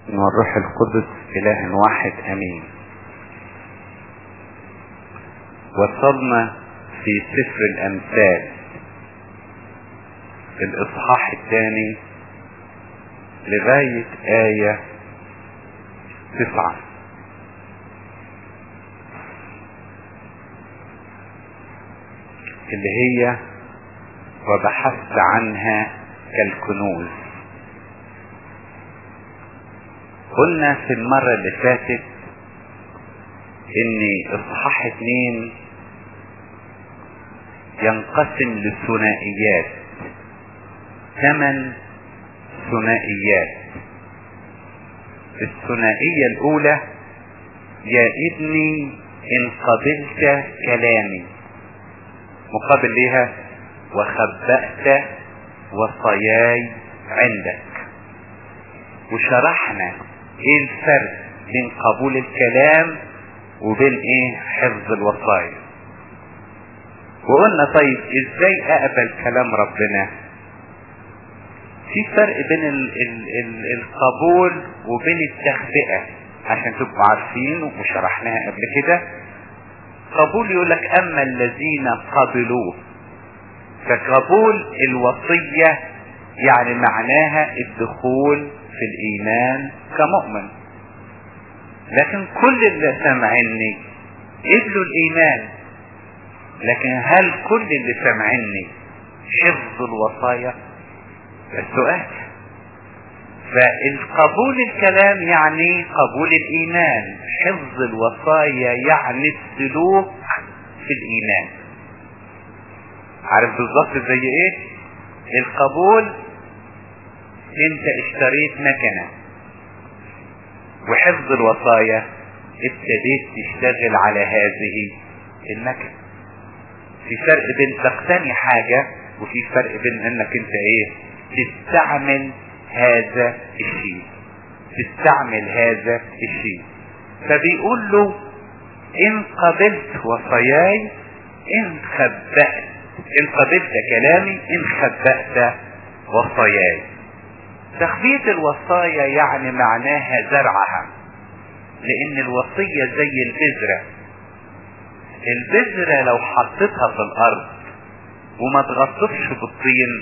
والروح القدس إله واحد أمين وصلنا في سفر الأمثال الإصحاح الثاني لغاية آية تسعة اللي هي وبحثت عنها كالكنوز قلنا في المرة اللي فاتت ان اصحاح اتنين ينقسم لثنائيات ثمان ثنائيات الثنائية الاولى يا ابني ان قبلت كلامي مقابل ليها وخبأت وصاياي عندك وشرحنا ايه الفرق بين قبول الكلام وبين ايه حفظ الوصايا وقلنا طيب ازاي اقبل كلام ربنا في فرق بين ال ال ال القبول وبين التخبئة عشان تبقوا عارفين وشرحناها قبل كده قبول يقول لك اما الذين قبلوه فقبول الوصية يعني معناها الدخول في الايمان كمؤمن لكن كل اللي سمعني قبلوا الايمان لكن هل كل اللي سمعني حفظ الوصايا السؤال فالقبول الكلام يعني قبول الايمان حفظ الوصايا يعني السلوك في الايمان عارف بالظبط زي ايه القبول انت اشتريت مكنه وحفظ الوصايا ابتديت تشتغل على هذه المكنه في فرق بين تقتني حاجة وفي فرق بين انك انت ايه تستعمل هذا الشيء تستعمل هذا الشيء فبيقول له ان قبلت وصاياي ان خبأت ان قبلت كلامي ان خبأت وصاياي تخبيط الوصايا يعني معناها زرعها لان الوصية زي البذرة البذرة لو حطيتها في الارض وما تغطتش بالطين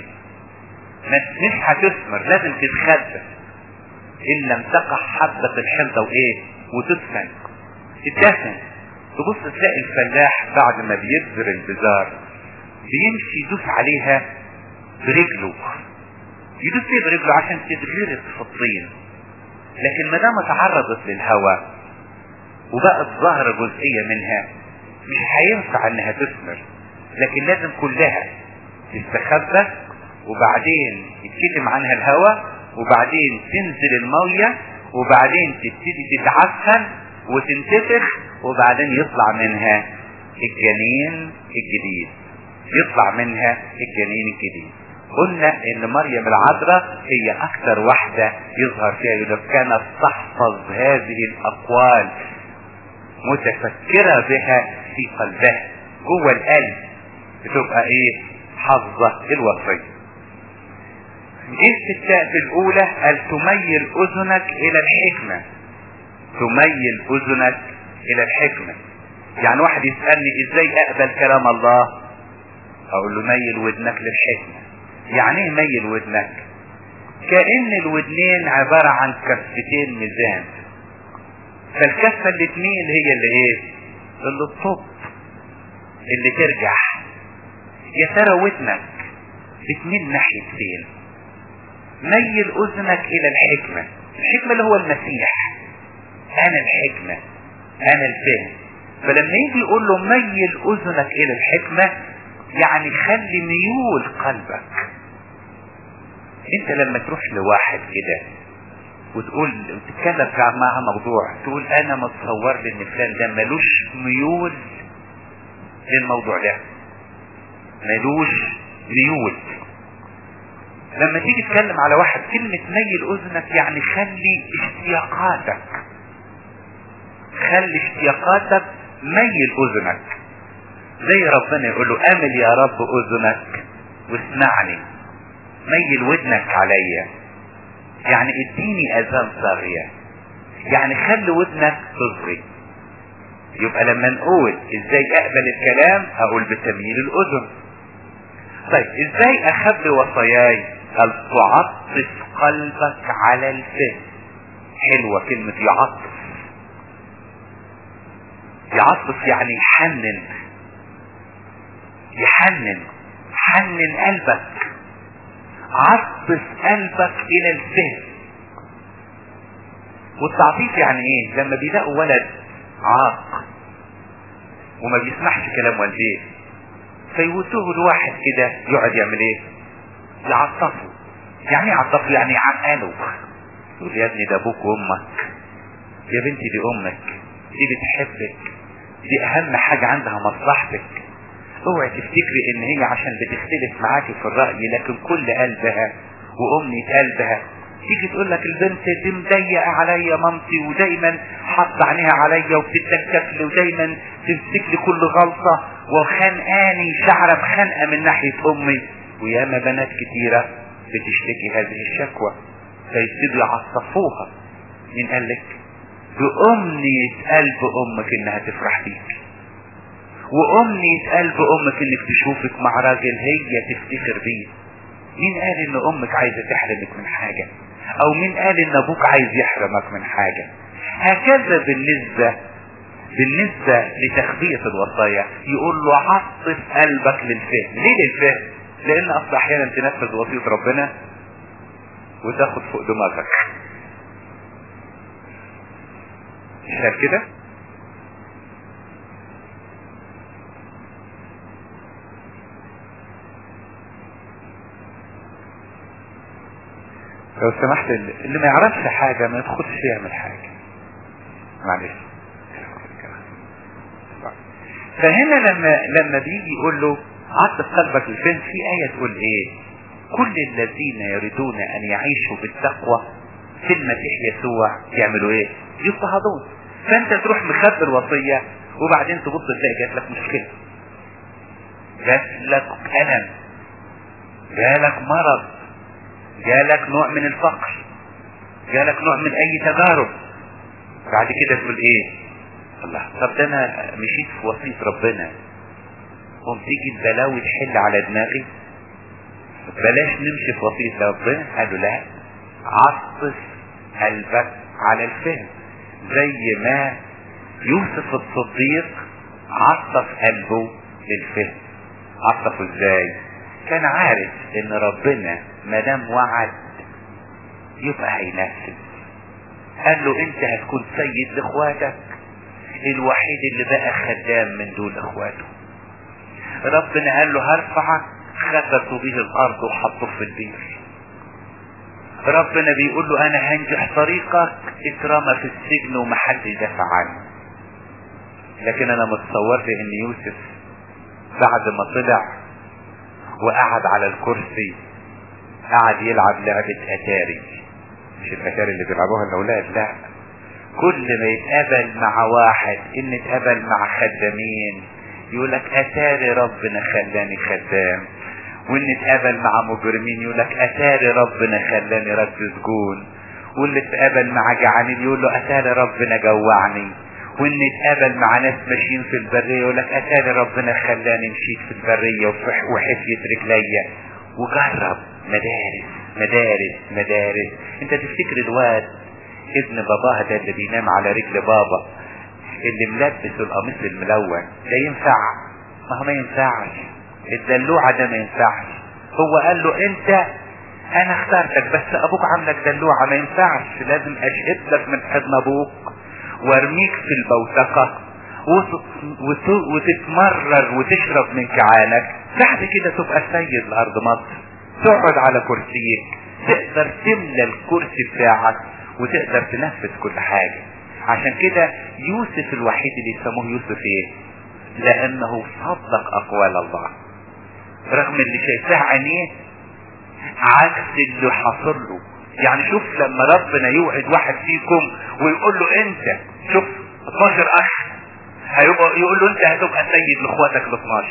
مش هتثمر لازم تتخبى ان لم تقع حبة الحنطة وايه وتدفن تدفن تبص تلاقي الفلاح بعد ما بيبذر البذار بيمشي يدوس عليها برجله يدوس فيها برجله عشان تتغرق في الطين لكن ما دام اتعرضت للهواء وبقت ظاهرة جزئية منها مش هينفع انها تثمر لكن لازم كلها تستخبى وبعدين يتكتم عنها الهواء وبعدين تنزل المية وبعدين تبتدي تتعفن وتنتفخ وبعدين يطلع منها الجنين الجديد يطلع منها الجنين الجديد قلنا ان مريم العذراء هي اكثر واحدة يظهر فيها يقول كانت تحفظ هذه الاقوال متفكرة بها في قلبها جوه القلب بتبقى ايه حافظة الوصية الاستفتاء في الاولى قال تميل اذنك الى الحكمة تميل اذنك الى الحكمة يعني واحد يسألني ازاي اقبل كلام الله اقول له ميل ودنك للحكمة يعني ايه ميل ودنك كأن الودنين عبارة عن كفتين ميزان فالكفة الاتنين هي اللي ايه اللي الطب اللي ترجع يا ترى ودنك بتميل ناحية فين ميل اذنك الى الحكمة الحكمة اللي هو المسيح انا الحكمة انا الفهم فلما يجي يقول له ميل اذنك الى الحكمة يعني خلي ميول قلبك انت لما تروح لواحد كده وتقول وتتكلم معاها موضوع تقول انا متصور لي ان فلان ده ملوش ميول للموضوع ده ملوش ميول لما تيجي تتكلم على واحد كلمة ميل اذنك يعني خلي اشتياقاتك خلي اشتياقاتك ميل اذنك زي ربنا يقول له امل يا رب اذنك واسمعني ميل ودنك عليا يعني اديني اذان صاغية يعني خلي ودنك تصغي يبقى لما نقول ازاي اقبل الكلام اقول بتمييل الاذن طيب ازاي اخبي وصاياي قال تعطف قلبك على الفهم حلوة كلمة يعطف يعطف يعني يحنن يحنن حنن قلبك عطف قلبك الى الفهم والتعطيف يعني ايه لما بيلاقوا ولد عاق وما بيسمعش كلام والديه فيودوه لواحد كده يقعد يعمل ايه يعطفه يعني ايه يعطفه يعني يعقله يقول يا ابني ده ابوك وامك يا بنتي دي امك دي بتحبك دي اهم حاجة عندها مصلحتك اوعي تفتكري ان هي عشان بتختلف معاكي في الرأي لكن كل قلبها وامنية قلبها تيجي تقول لك البنت دي مضيقة عليا مامتي ودايما حاطة عينيها عليا وبتتلكك لي ودايما تمسك لي كل غلطة وخانقاني شعرة بخنقة من ناحية امي وياما بنات كتيرة بتشتكي هذه الشكوى فيبتدوا يعصفوها مين قال لك بأمنية قلب امك انها تفرح بيك وامنية قلب امك انك تشوفك مع راجل هي تفتخر بيه مين قال ان امك عايزة تحرمك من حاجة او مين قال ان ابوك عايز يحرمك من حاجة هكذا بالنسبة بالنسبة لتخبية الوصايا يقول له عطف قلبك للفهم ليه للفهم لان اصل احيانا تنفذ وصية ربنا وتاخد فوق دماغك شايف كده لو سمحت اللي ما يعرفش حاجة ما يدخلش يعمل حاجة معلش فهنا لما لما بيجي يقول له عطف قلبك للفهم في آية تقول ايه كل الذين يريدون ان يعيشوا بالتقوى في المسيح يسوع يعملوا ايه يضطهدون فانت تروح مخبي الوصية وبعدين تبص تلاقي جات لك مشكلة جات لك ألم جالك مرض جالك نوع من الفقر جالك نوع من اي تجارب بعد كده تقول ايه الله طب ده انا مشيت في وصية ربنا قوم تيجي البلاوي تحل على دماغي بلاش نمشي في وصية ربنا قالوا لا عطف قلبك على الفهم زي ما يوسف الصديق عطف قلبه للفهم عطفه ازاي كان عارف ان ربنا ما دام وعد يبقى هينفذ قال له انت هتكون سيد لاخواتك الوحيد اللي بقى خدام من دول اخواته ربنا قال له هرفعك خبطوا به الارض وحطوه في البير ربنا بيقول له انا هنجح طريقك اترمى في السجن ومحدش دافع عنه لكن انا متصور لي ان يوسف بعد ما طلع وقعد على الكرسي قعد يلعب لعبة اتاري مش الاتاري اللي بيلعبوها الاولاد لا كل ما يتقابل مع واحد ان اتقابل مع خدامين يقول لك اتاري ربنا خلاني خدام وان اتقابل مع مجرمين يقول لك اتاري ربنا خلاني رد سجون واللي اتقابل مع جعانين يقول له اتاري ربنا جوعني وان اتقابل مع ناس ماشيين في البرية يقول لك اتاري ربنا خلاني مشيت في البرية وحفيت رجليا وجرب مدارس مدارس مدارس انت تفتكر الواد ابن باباها ده اللي بينام على رجل بابا اللي ملبس القميص الملون ده ينفع ما هو ما ينفعش الدلوعة ده ما ينفعش هو قال له انت انا اخترتك بس ابوك عاملك دلوعة ما ينفعش لازم اشهد لك من حضن ابوك وارميك في البوتقة وتتمرر وتشرب من كعانك بعد كده تبقى سيد لارض مصر تقعد على كرسيك تقدر تملى الكرسي بتاعك وتقدر تنفذ كل حاجة عشان كده يوسف الوحيد اللي يسموه يوسف ايه لانه صدق اقوال الله رغم اللي شايفاه عينيه عكس اللي حصل له يعني شوف لما ربنا يوعد واحد فيكم ويقول له انت شوف 12 اخ هيبقى يقول له انت هتبقى سيد لاخواتك ال 12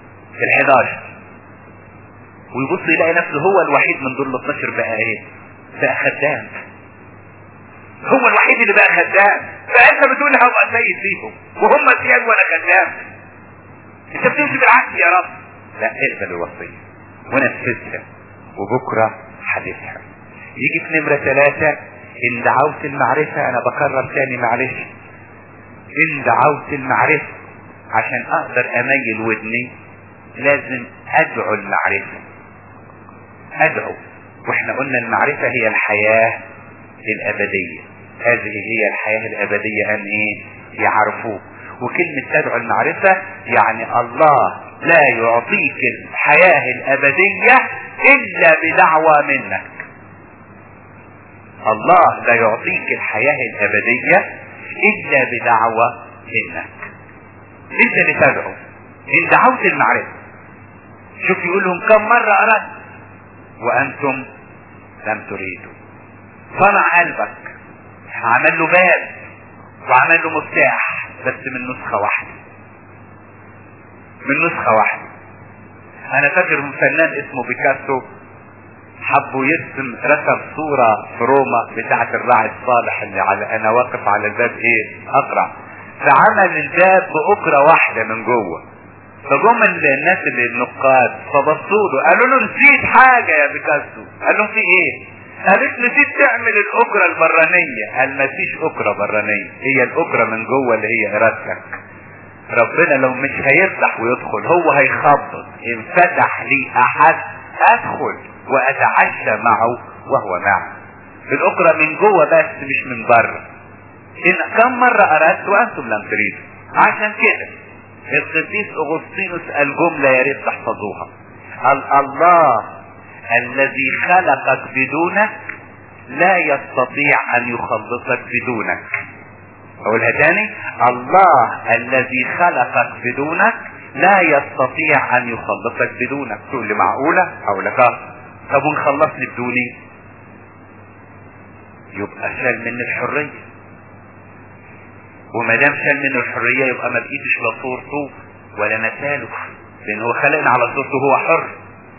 ال 11 ويبص يلاقي نفسه هو الوحيد من دول ال 12 بقى ايه بقى خدام هو الوحيد اللي بقى خدام فانت بتقول لي هبقى سيد فيهم وهم سياد وانا خدام انت بتمشي بالعكس يا رب لا اقبل الوصيه ونفذها وبكره هتفهم يجي في نمره ثلاثه ان دعوت المعرفه انا بكرر تاني معلش ان دعوت المعرفه عشان اقدر اميل ودني لازم ادعو المعرفه ادعو واحنا قلنا المعرفه هي الحياه الابديه هذه هي الحياه الابديه ان ايه يعرفوه وكلمة تدعو المعرفة يعني الله لا يعطيك الحياة الأبدية إلا بدعوة منك الله لا يعطيك الحياة الأبدية إلا بدعوة منك أنت اللي تدعو إن دعوت المعرفة شوف يقول لهم كم مرة أردت وأنتم لم تريدوا صنع قلبك عمل له باب وعمل له مفتاح بس من نسخة واحدة من نسخة واحدة انا فاكر فنان اسمه بيكاسو حبوا يرسم رسم صورة في روما بتاعة الراعي الصالح اللي على انا واقف على الباب ايه اقرا فعمل الباب بأكرة واحدة من جوه فجم الناس اللي النقاد فبصوا له قالوا له نسيت حاجة يا بيكاسو قال لهم في ايه قالت نسيت تعمل الاكرة البرانية قال ما فيش اكرة برانية هي الاكرة من جوه اللي هي ارادتك ربنا لو مش هيفتح ويدخل هو هيخبط ان فتح لي احد ادخل واتعشى معه وهو معي الاكرة من جوه بس مش من بره ان كم مرة اردت وانتم لم تريدوا عشان كده القديس اغسطينوس الجملة يا ريت تحفظوها قال الله الذي خلقك بدونك لا يستطيع ان يخلصك بدونك اقولها تاني الله الذي خلقك بدونك لا يستطيع ان يخلصك بدونك تقول لي معقولة اقول لك اه طب ونخلصني بدوني يبقى شال مني الحرية وما دام شال مني الحرية يبقى ما بقيتش لا صورته ولا مثاله لان هو خلقنا على صورته هو حر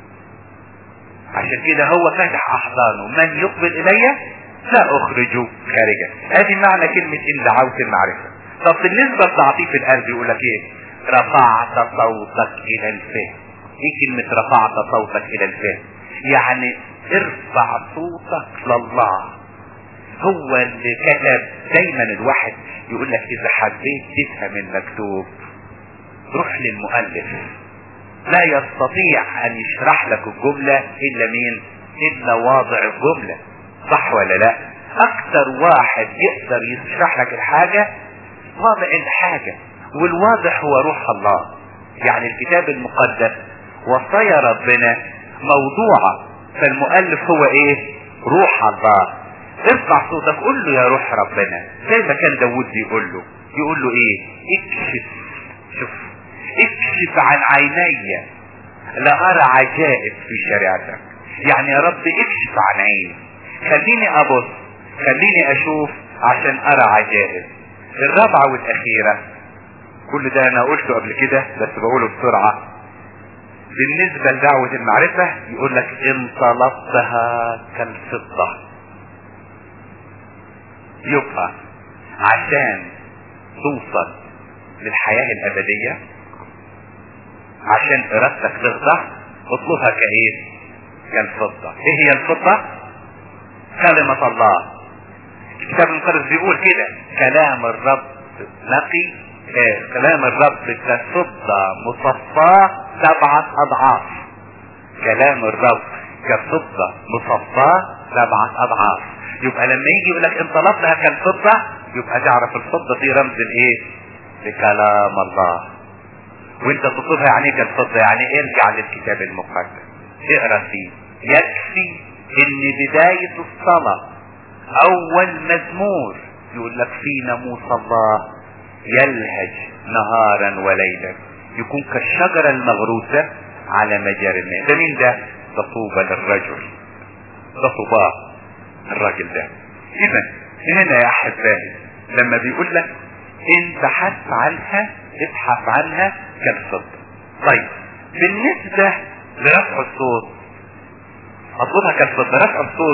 عشان كده هو فتح احضانه من يقبل الي لا اخرجه خارجا ادي معنى كلمة ان دعوت المعرفة طب بالنسبة لتعطيف القلب يقول لك ايه رفعت صوتك الى الفهم ايه كلمة رفعت صوتك الى الفهم يعني ارفع صوتك لله هو اللي كتب دايما الواحد يقول لك اذا حبيت تفهم المكتوب روح للمؤلف لا يستطيع ان يشرح لك الجملة الا مين الا واضع الجملة صح ولا لا اكثر واحد يقدر يشرح لك الحاجة واضع الحاجة والواضح هو روح الله يعني الكتاب المقدس وصايا ربنا موضوعة فالمؤلف هو ايه روح الله ارفع صوتك قول له يا روح ربنا زي ما كان داود بيقول له يقول له ايه اكشف شوف اكشف عن عيني لأرى عجائب في شريعتك يعني يا رب اكشف عن عيني خليني ابص خليني اشوف عشان ارى عجائب الرابعة والاخيرة كل ده انا قلته قبل كده بس بقوله بسرعة بالنسبة لدعوة المعرفة يقول لك ان طلبتها كالفضة يبقى عشان توصل للحياة الابدية عشان ارادتك تخضع اطلبها كايه كالفضة ايه هي الفضة كلمة الله الكتاب المقدس بيقول كده كلام الرب نقي آه كلام الرب كفضة مصفاة سبعة اضعاف كلام الرب كفضة مصفاة سبعة اضعاف يبقى لما يجي يقول لك ان طلبتها كالفضة يبقى تعرف الفضة دي رمز الايه لكلام الله وانت تطلبها يعني كالفضة يعني ارجع للكتاب المقدس اقرا فيه يكفي ان بداية الصلاة اول مزمور يقول لك في ناموس الله يلهج نهارا وليلا يكون كالشجرة المغروسة على مجاري الماء ده مين ده ده طوبى للرجل ده طوباه الراجل ده اذا هنا يا احبائي لما بيقول لك ان بحثت عنها ابحث عنها كالفضة طيب بالنسبة لرفع الصوت اطلبها كالفضة رفع الصوت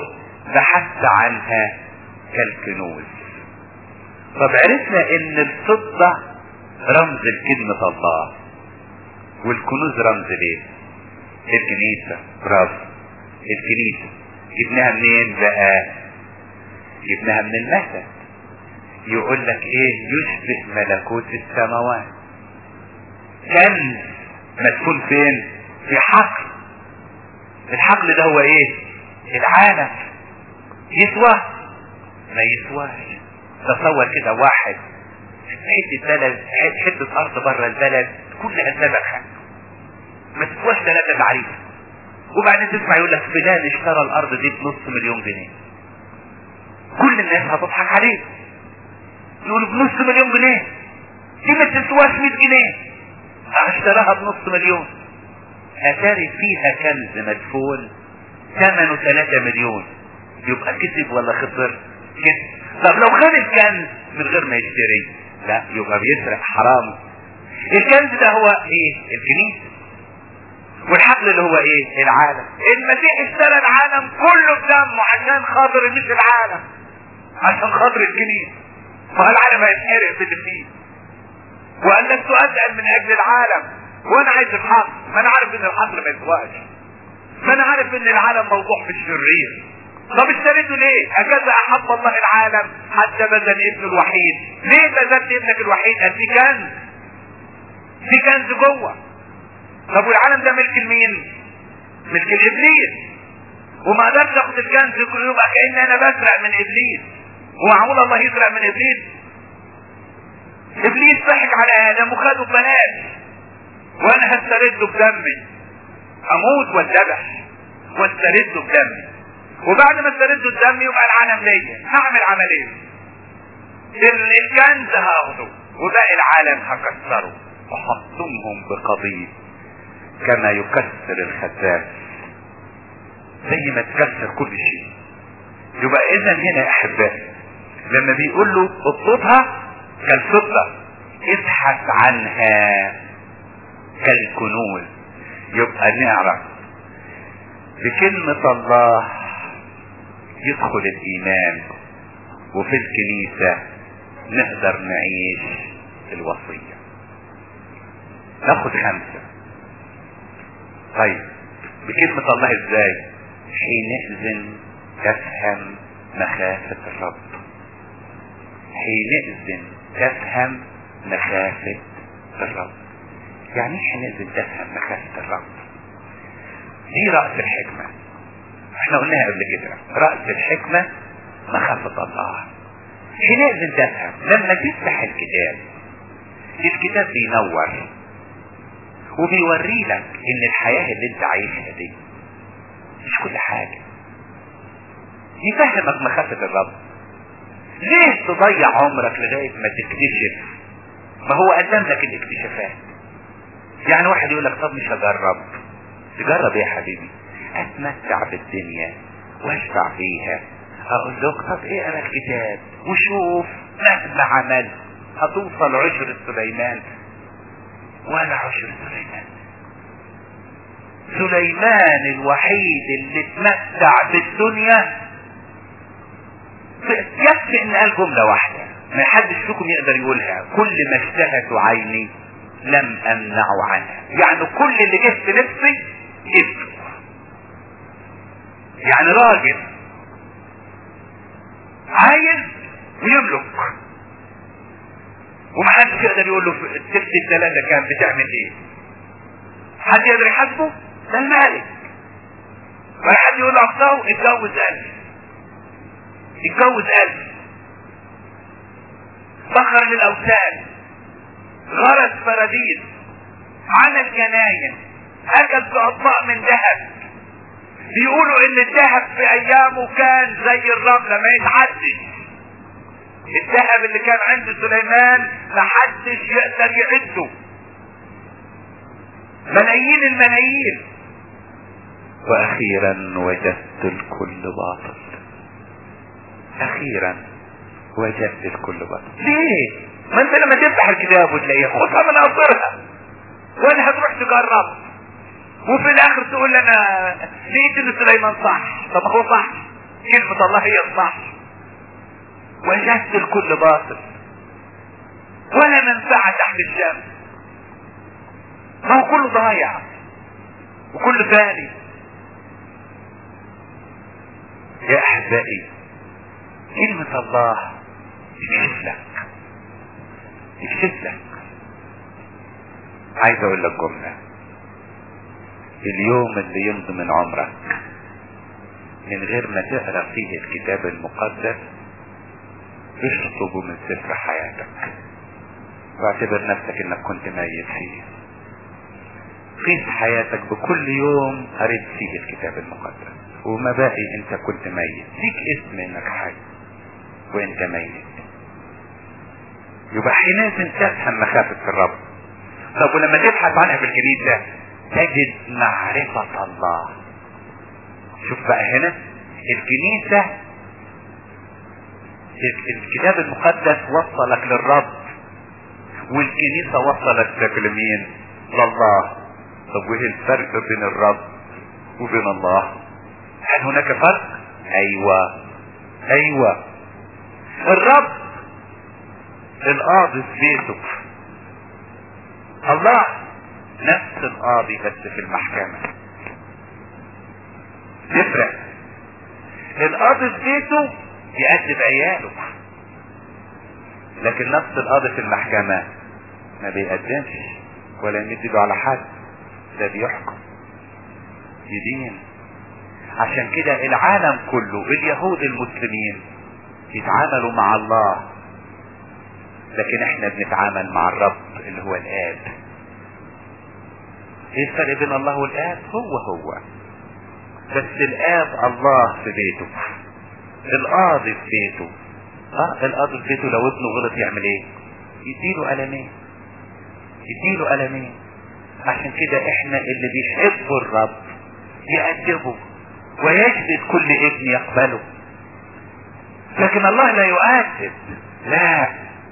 بحثت عنها كالكنوز طب عرفنا ان الفضة رمز لكلمة الله والكنوز رمز ليه الكنيسة برافو الكنيسة جبناها منين بقى جبناها من المثل يقول لك ايه يشبه ملكوت السماوات كنز مدفون فين في حقل الحقل ده هو ايه العالم يسوى ما يسواش تصور كده واحد حتة بلد حتة ارض بره البلد كلها سبخة ما تسواش ثلاثة تعريف وبعدين تسمع يقول لك فلان اشترى الارض دي بنص مليون جنيه كل الناس هتضحك عليه يقول بنص مليون جنيه دي ما تسواش 100 جنيه اشتراها بنص مليون اتاري فيها كنز مدفون ثمنه 3 مليون يبقى كسب ولا خسر كسب طب لو خد الكنز من غير ما يشتري لا يبقى بيسرق حرام الكنز ده هو ايه الكنيسه والحقل اللي هو ايه العالم المسيح اشترى العالم كله بدمه عشان خاطر مش العالم عشان خاطر الكنيسه فالعالم هيتحرق باللي فيه وقال لك تؤذن من اجل العالم وانا عايز الحق ما انا عارف ان الحق ما يسواش ما انا عارف ان العالم موضوع في الشرير طب اشتريته ليه هكذا احب الله العالم حتى بذل ابنه الوحيد ليه بذلت ابنك الوحيد قال في كنز في كنز جوه طب والعالم ده ملك لمين ملك الابليس وما قدرش اخد الكنز يبقى كان انا بسرق من ابليس ومعقول الله يسرق من ابليس ابليس ضحك على ادم وخده ببلاش وانا هسترده بدمي اموت واتذبح واسترده بدمي وبعد ما استرده الدم يبقى العالم ليا هعمل عمليه الكنز هاخده وباقي العالم هكسره وحطمهم بقضيب كما يكسر الخساس زي ما تكسر كل شيء يبقى اذا هنا يا احبائي لما بيقول له اطلبها كالفضة ابحث عنها كالكنوز يبقى نعرف بكلمة الله يدخل الايمان وفي الكنيسة نقدر نعيش الوصية ناخد خمسة طيب بكلمة الله ازاي حينئذ تفهم مخافة الرب حينئذ تفهم مخافة الرب يعني ايه حينئذ تفهم مخافة الرب دي رأس الحكمة احنا قلناها قبل كده رأس الحكمة مخافة الله حينئذ تفهم لما تفتح الكتاب الكتاب بينور وبيوري لك ان الحياة اللي انت عايشها دي مش كل حاجة يفهمك مخافة الرب ليه تضيع عمرك لغاية ما تكتشف ما هو قدم لك الاكتشافات يعني واحد يقول لك طب مش هجرب تجرب ايه يا حبيبي اتمتع بالدنيا واشبع فيها اقول لك طب اقرا الكتاب وشوف مهما عملت هتوصل عشر سليمان ولا عشر سليمان سليمان الوحيد اللي اتمتع بالدنيا يكفي ان قال جملة واحدة ما حدش فيكم يقدر يقولها كل ما اشتهت عيني لم امنع عنها يعني كل اللي جه في نفسي جبته يعني راجل عايز ويملك ومحدش يقدر يقول له في الست الثلاثة كان بتعمل ايه حد يقدر يحاسبه ده المالك ولا حد يقول له اخطاه اتجوز الف اتجوز الف سخر للاوثان غرس فراديس عمل جناين اكل في اطباق من ذهب بيقولوا ان الذهب في ايامه كان زي الرملة ما يتعدش الذهب اللي كان عند سليمان محدش يقدر يعده ملايين الملايين واخيرا وجدت الكل باطل اخيرا وجدت الكل باطل ليه ما انت لما تفتح الكتاب وتلاقيها خدها من اصلها ولا هتروح تجرب وفي الاخر تقول انا لقيت ان سليمان صح طب هو صح كلمة الله هي الصح وجدت الكل باطل ولا منفعة تحت الشمس ما هو كله ضايع وكله فاني يا احبائي كلمة الله تكشف لك تكشف لك عايز اقول لك جملة اليوم اللي يمضي من عمرك من غير ما تقرا فيه الكتاب المقدس اشطبه من سفر حياتك واعتبر نفسك انك كنت ميت فيه قيس حياتك بكل يوم قريت فيه الكتاب المقدس وما باقي انت كنت ميت فيك اسم انك حي وانت ميت يبقى حينئذ تفهم مخافة الرب طب ولما تبحث عنها في الكنيسة تجد معرفة الله شوف بقى هنا الكنيسة الكتاب المقدس وصلك للرب والكنيسة وصلت لمين لله طب وايه الفرق بين الرب وبين الله هل هناك فرق ايوه ايوه الرب القاضي في بيته الله نفس القاضي بس في المحكمة يفرق القاضي في بيته يأدب عياله لكن نفس القاضي في المحكمة ما بيقدمش ولا يمد ايده على حد ده بيحكم يدين عشان كده العالم كله اليهود المسلمين يتعاملوا مع الله لكن احنا بنتعامل مع الرب اللي هو الاب ايه الفرق بين الله والاب هو هو بس الاب الله في بيته القاضي في بيته اه القاضي في بيته لو ابنه غلط يعمل ايه يديله قلمين يديله قلمين عشان كده احنا اللي بيحبوا الرب يأدبه ويجلد كل ابن يقبله لكن الله لا يؤدب لا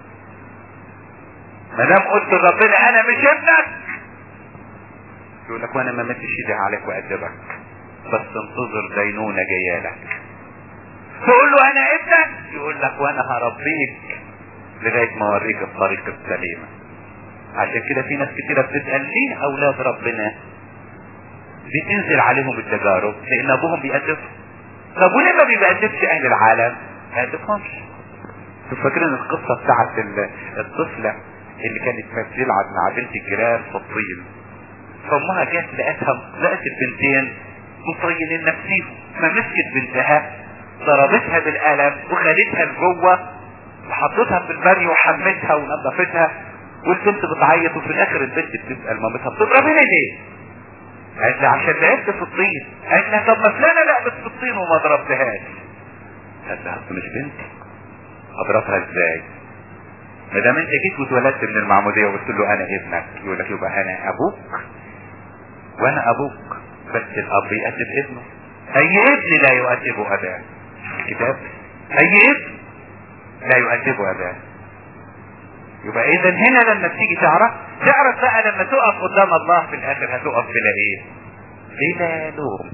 ما دام قلت لربنا انا مش ابنك يقول لك وانا ما مدش ايدي عليك وادبك بس انتظر دينونة جايه لك تقول له انا ابنك يقول لك وانا هربيك لغاية ما اوريك الطريق السليمة عشان كده في ناس كتيرة بتسأل ليه اولاد ربنا بتنزل عليهم التجارب لان ابوهم بيأدبهم طب وليه ما بيأدبش اهل العالم ما يأدبهمش انتوا فاكرين القصة بتاعت الطفلة اللي كانت بتلعب مع بنت الجيران في الطين فامها جت لقتها لقت البنتين مطينين نفسيهم فمسكت بنتها ضربتها بالقلم وخدتها لجوه وحطتها في البري وحمتها ونظفتها والبنت بتعيط وفي الاخر البنت بتسال مامتها بتضربيني ليه؟ قالت لها عشان لعبت في الطين قالت لها طب ما فلانه لعبت في الطين وما ضربتهاش قالت لها مش بنتي اضربها ازاي؟ ما دام انت جيت واتولدت من المعموديه وقلت له انا ابنك يقول لك يبقى انا ابوك وانا ابوك بس الاب يأدب ابنه اي ابن لا يؤدبه اباه الكتاب اي ابن لا يؤدبه اباه يبقى اذا هنا لما تيجي تعرف تعرف بقى لما تقف قدام الله في الاخر هتقف بلا ايه بلا لوم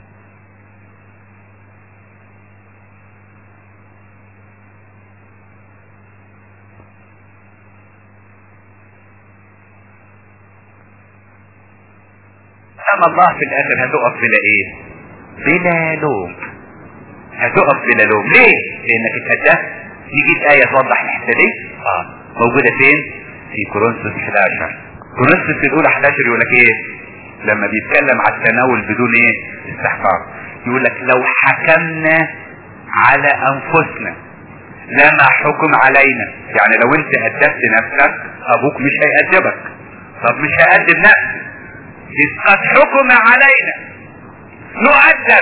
امام الله في الاخر هتقف بلا ايه بلا لوم هتقف بلا لوم ليه لانك اتهدفت يجي الايه توضح الحته دي اه موجوده فين في كورنثوس 11 كورنثوس الاولى 11 يقول لك ايه لما بيتكلم على التناول بدون ايه استحقاق يقول لك لو حكمنا على انفسنا لما حكم علينا يعني لو انت ادبت نفسك ابوك مش هيأدبك طب مش هيأدب نفسك إذ قد حكم علينا نؤدب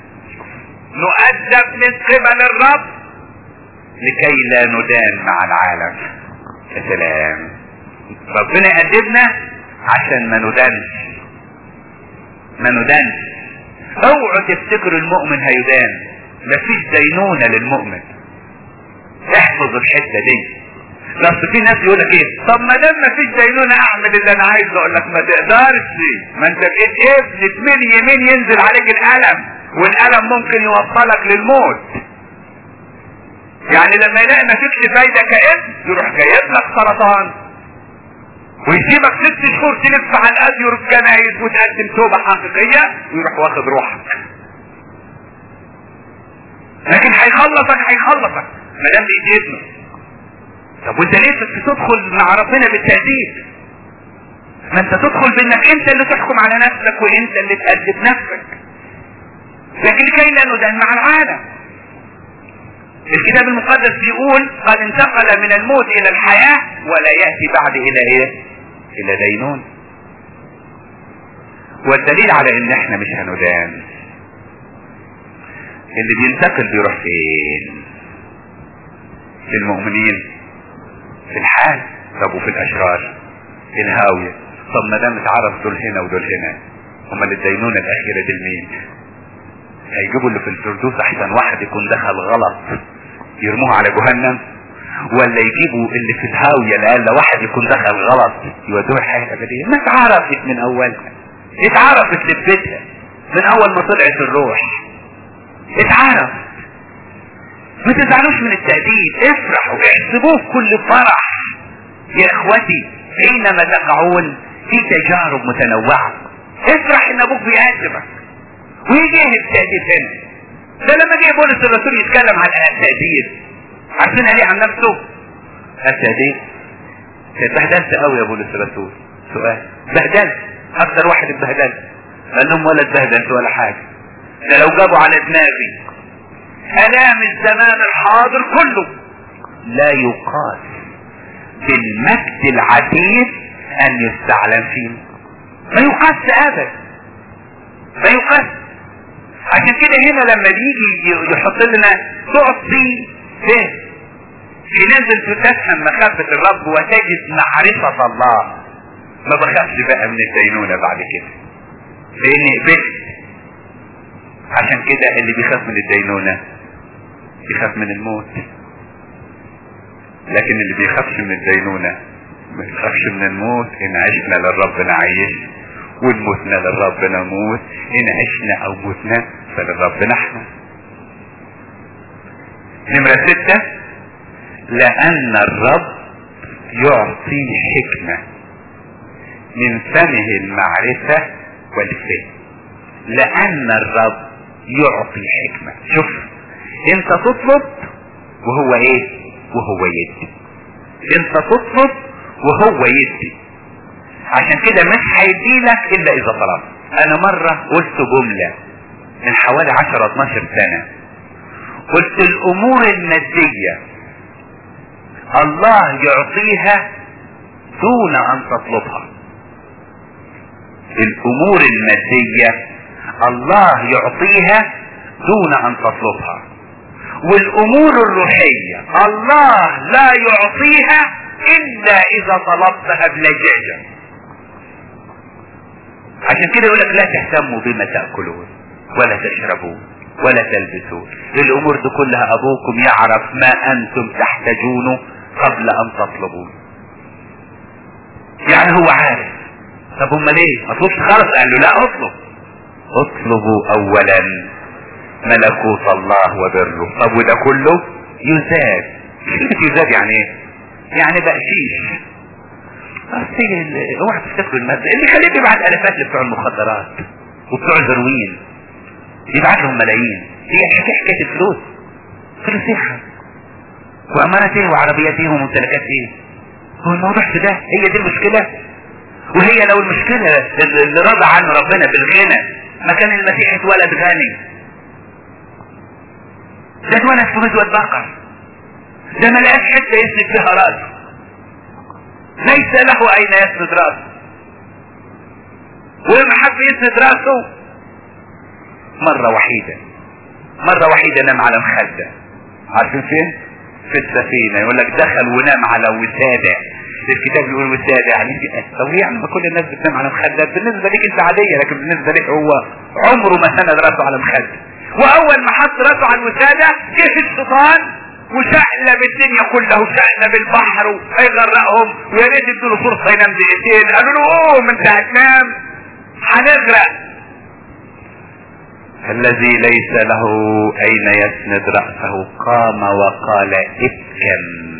نؤدب من قبل الرب لكي لا ندان مع العالم يا سلام ربنا يأدبنا عشان ما ندانش ما ندانش اوعوا تفتكروا المؤمن هيدان مفيش دينونة للمؤمن احفظ الحتة دي بس في ناس يقول لك ايه طب ما دام ما فيش دينونة اعمل اللي انا عايزه اقول لك ما تقدرش ما انت بقيت ابن من يمين ينزل عليك الالم والالم ممكن يوصلك للموت يعني لما يلاقي ما فيكش فايدة كابن يروح جايب لك سرطان ويسيبك ست شهور تلف على الازير الكنايس وتقدم توبة حقيقية ويروح واخد روحك لكن هيخلصك هيخلصك ما دام بايد ابنه طب وانت ليه تدخل مع ربنا بالتأديب ما انت تدخل بانك انت اللي تحكم على نفسك وانت اللي تأدب نفسك لكن كي لا ندان مع العالم الكتاب المقدس بيقول قد انتقل من الموت الى الحياة ولا يأتي بعد الى ايه الى دينون والدليل على ان احنا مش هندان اللي بينتقل بيروح فين في المؤمنين في الحال طب وفي الاشرار في الهاوية طب ما دام اتعرف دول هنا ودول هنا امال الدينونة الاخيرة دي لمين هيجيبوا اللي في الفردوس احسن واحد يكون دخل غلط يرموه على جهنم ولا يجيبوا اللي في الهاوية لألا واحد يكون دخل غلط يودوه الحياة الأبدية ما اتعرفت من أولها اتعرفت لبتها من أول ما طلعت الروح اتعرف ما تزعلوش من التأديب افرحوا احسبوه كل فرح يا اخوتي حينما تقعون في تجارب متنوعة افرح ان ابوك بيعاتبك ويجيه التأديب هنا ده لما جه بولس الرسول يتكلم عن التأديب عارفين ليه عن نفسه التأديب اتبهدلت قوي يا بولس الرسول سؤال بهدلت اكثر واحد اتبهدلت قال لهم ولا اتبهدلت ولا حاجة ده لو جابوا على دماغي الام الزمان الحاضر كله لا يقاس بالمجد العتيد ان يستعلم فيه ما يقاس ابدا ما يقاس عشان كده هنا لما بيجي يحط لنا تعطي فهم لازم تفهم مخافة الرب وتجد معرفة الله ما بخافش بقى من الدينونة بعد كده لاني قبلت عشان كده اللي بيخاف من الدينونة بيخاف من الموت لكن اللي بيخافش من الدينونة ما بيخافش من الموت ان عشنا للرب نعيش وان متنا للرب نموت ان عشنا او متنا فللرب نحن نمرة ستة لان الرب يعطي حكمة من فمه المعرفة والفهم لان الرب يعطي حكمة شوف انت تطلب وهو ايه وهو يدي انت تطلب وهو يدي عشان كده مش هيديلك الا اذا طلبت انا مرة قلت جملة من حوالي 10 12 سنة قلت الامور المادية الله يعطيها دون ان تطلبها الامور المادية الله يعطيها دون ان تطلبها والامور الروحية الله لا يعطيها الا اذا طلبتها بلجاجة عشان كده يقول لك لا تهتموا بما تأكلون ولا تشربون ولا تلبسون الامور دي كلها ابوكم يعرف ما انتم تحتاجونه قبل ان تطلبون يعني هو عارف طب هم ليه ما اطلبش خالص قال له لا اطلب اطلبوا اولا ملكوت الله وبره طب وده كله يزاد كلمة يزاد يعني ايه يعني بقشيش اصل اوعى تفتكروا المادة اللي يخليه يبعت الافات لبتوع المخدرات وبتوع الهيروين يبعت لهم ملايين هي حكاية حكاية الفلوس فلوس ايه وامانات ايه وعربيات ايه وممتلكات ايه هو الموضوع في ده هي دي المشكلة وهي لو المشكلة اللي رضى عنه ربنا بالغنى ما كان المسيح اتولد غني ده اتولد في مزود بقر ده ما لقاش حتة يسند فيها راسه ليس له اين يسند راسه ولما حب يسند راسه مرة وحيدة مرة وحيدة نام على مخدة عارفين فين في السفينة يقول لك دخل ونام على وسادة الكتاب يقول وسادة يعني طب يعني ما كل الناس بتنام على مخدات بالنسبة ليك انت عادية لكن بالنسبة لك هو عمره ما سند راسه على مخدة واول ما حط راسه على الوسادة جه الشيطان وشقلب الدنيا كلها وشقلب البحر وهيغرقهم ويا ريت ادوا له فرصه ينام دقيقتين قالوا له اوه ما انت هتنام هنغرق الذي ليس له اين يسند رأسه قام وقال ابكم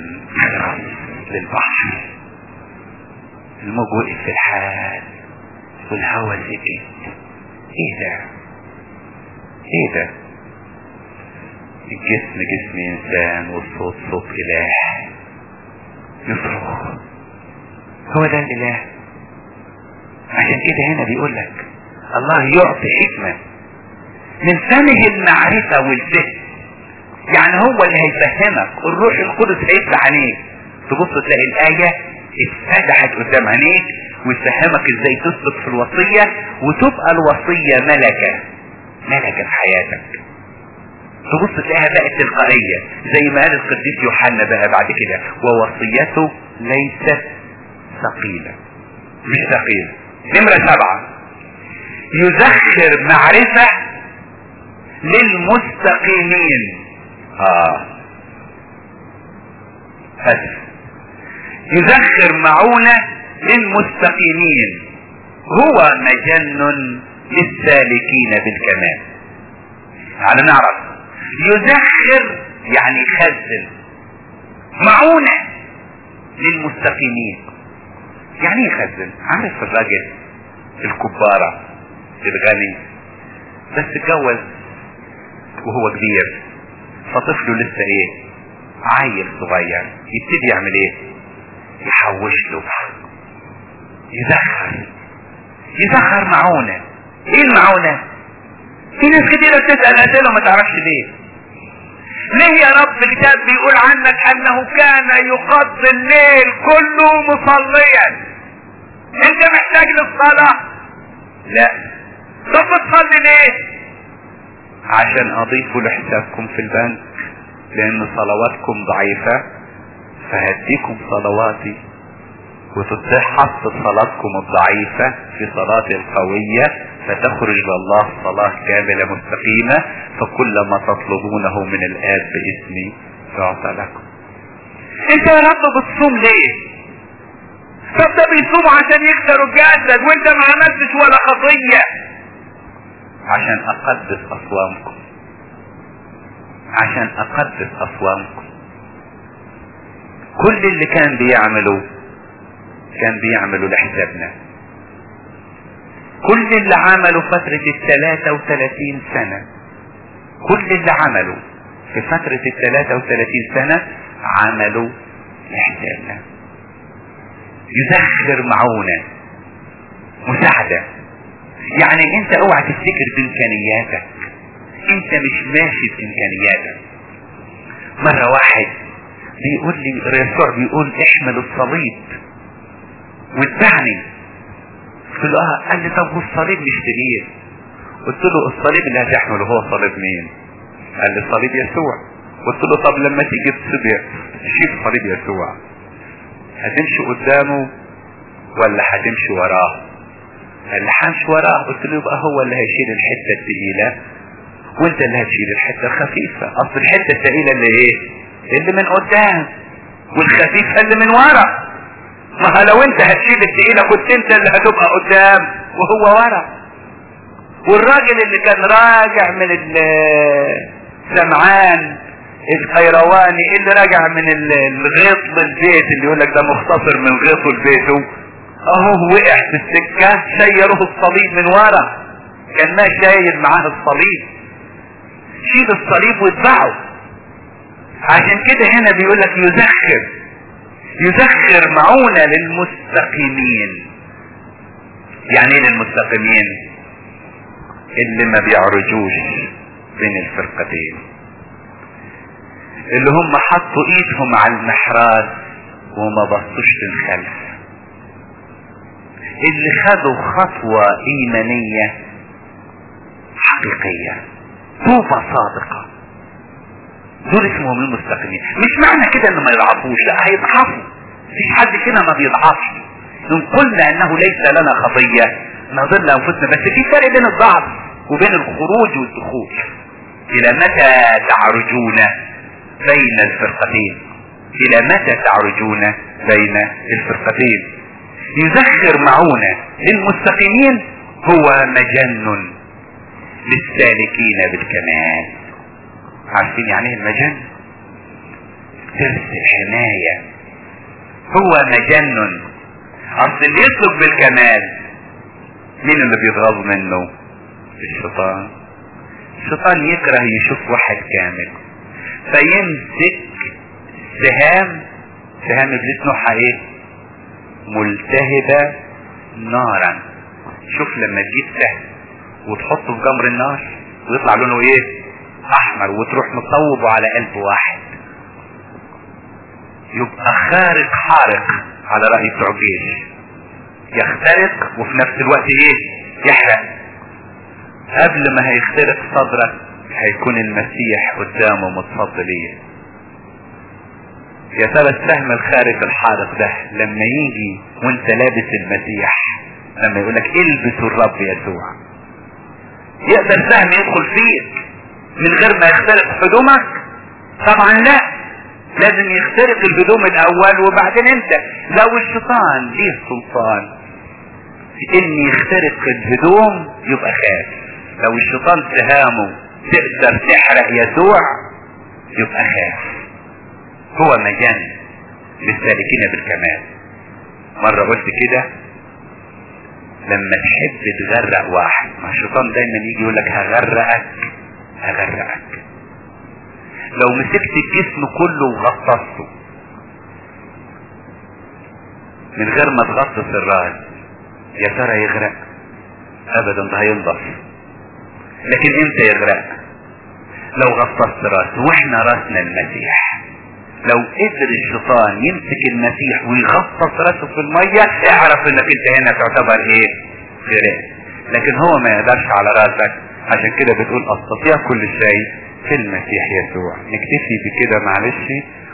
للبحر الموج وقف في الحال والهوى سكت ايه ده ايه ده الجسم جسم انسان والصوت صوت اله يصرخ هو ده الاله عشان كده هنا بيقول لك الله يعطي حكمة من فمه المعرفة والفهم يعني هو اللي هيفهمك الروح القدس هيفتح عينيك تبص تلاقي الآية اتفتحت قدام عينيك ويفهمك ازاي تثبت في الوصية وتبقى الوصية ملكة ملكة في حياتك تبص تلاقيها بقت تلقائية زي ما قال القديس يوحنا بقى بعد كده ووصيته ليست ثقيلة مش ثقيلة نمرة سبعة يزخر معرفة للمستقيمين اه اسف يزخر معونة للمستقيمين هو مجن للسالكين بالكمال على نعرف يزخر يعني يخزن معونة للمستقيمين يعني ايه يخزن عارف الراجل الكبارة الغني بس اتجوز وهو كبير فطفله لسه ايه عيل صغير يبتدي يعمل ايه يحوش له يزخر يزخر معونة ايه المعونة في ناس كتيرة بتسأل اسئلة وما تعرفش ليه ليه يا رب الكتاب بيقول عنك انه كان يقضي الليل كله مصليا انت محتاج للصلاة لا طب بتصلي ليه عشان اضيفه لحسابكم في البنك لان صلواتكم ضعيفة فهديكم صلواتي وتتحط صلاتكم الضعيفة في صلاتي القوية فتخرج لله صلاة كاملة مستقيمة فكل ما تطلبونه من الآب باسمي يعطى لكم انت يا رب بتصوم ليه طب ده بيصوم عشان يكسر الجسد وانت ما عملتش ولا خطية عشان اقدس اصوامكم عشان اقدس اصوامكم كل اللي كان بيعمله كان بيعمله لحسابنا كل اللي عمله فترة الثلاثة وثلاثين سنة كل اللي عمله في فترة الثلاثة وثلاثين سنة عملوا لحسابنا يزخر معونة مساعدة يعني انت اوعى تفتكر بامكانياتك انت مش ماشي بامكانياتك مرة واحد بيقول لي الرسول بيقول احمل الصليب واتبعني قلت له اه قال لي طب والصليب مش تقيل قلت له الصليب اللي هتحمله هو صليب مين قال لي صليب يسوع قلت له طب لما تيجي تصيب تشيل صليب يسوع هتمشي قدامه ولا هتمشي وراه قال لي همشي وراه قلت له يبقى هو اللي هيشيل الحته الثقيله وانت اللي هتشيل الحته الخفيفه اصل الحته الثقيله اللي ايه اللي من قدام والخفيفه اللي من ورا ما لو انت هتشيل الثقيله كنت انت اللي هتبقى قدام وهو ورا والراجل اللي كان راجع من سمعان الخيرواني اللي راجع من الغيط للبيت اللي يقول لك ده مختصر من غيطه لبيته اهو وقع في السكة شيروه الصليب من ورا كان ما شايل معاه الصليب شيل الصليب واتبعه عشان كده هنا بيقول لك يزخر يزخر معونة للمستقيمين يعني ايه للمستقيمين اللي ما بيعرجوش بين الفرقتين اللي هم حطوا ايدهم على المحراث وما بصوش للخلف اللي خدوا خطوة ايمانية حقيقية توبة صادقة دول اسمهم المستقيمين مش معنى كده ان ما يضعفوش لا هيضعفوا مفيش حد فينا ما بيضعفش ان قلنا انه ليس لنا خطية نضل انفسنا بس في فرق بين الضعف وبين الخروج والدخول الى متى تعرجون بين الفرقتين الى متى تعرجون بين الفرقتين يزخر معونة للمستقيمين هو مجن للسالكين بالكمال عارفين يعني ايه المجن ترس الحماية هو مجنن اصل اللي يسلك بالكمال مين اللي بيتغاظ منه الشيطان الشيطان يكره يشوف واحد كامل فيمسك سهام سهام ابليس نوعها ايه ملتهبة نارا شوف لما تجيب سهم وتحطه في جمر النار ويطلع لونه ايه احمر وتروح مصوبه على قلب واحد يبقى خارق حارق على رأي بتوع الجيش يخترق وفي نفس الوقت ايه يحرق قبل ما هيخترق صدرك هيكون المسيح قدامه متصد ليه يا ترى السهم الخارق الحارق ده لما يجي وانت لابس المسيح لما يقولك البسوا الرب يسوع يقدر سهم يدخل فيك من غير ما يخترق هدومك طبعا لا لازم يخترق الهدوم الاول وبعدين انت لو الشيطان ليه سلطان ان يخترق الهدوم يبقى خاف لو الشيطان سهامه تقدر تحرق يسوع يبقى خاف هو مجان للسالكين بالكمال مرة قلت كده لما تحب تغرق واحد ما الشيطان دايما يجي يقول لك هغرقك هغرقك لو مسكت الجسم كله وغطسته من غير ما تغطس الراس يا ترى يغرق ابدا ده هينضف لكن امتى يغرق لو غطست راسه واحنا راسنا المسيح لو قدر الشيطان يمسك المسيح ويغطس راسه في المية اعرف انك انت هنا تعتبر ايه غرق لكن هو ما يقدرش على راسك عشان كده بتقول استطيع كل شيء في المسيح يسوع نكتفي بكده معلش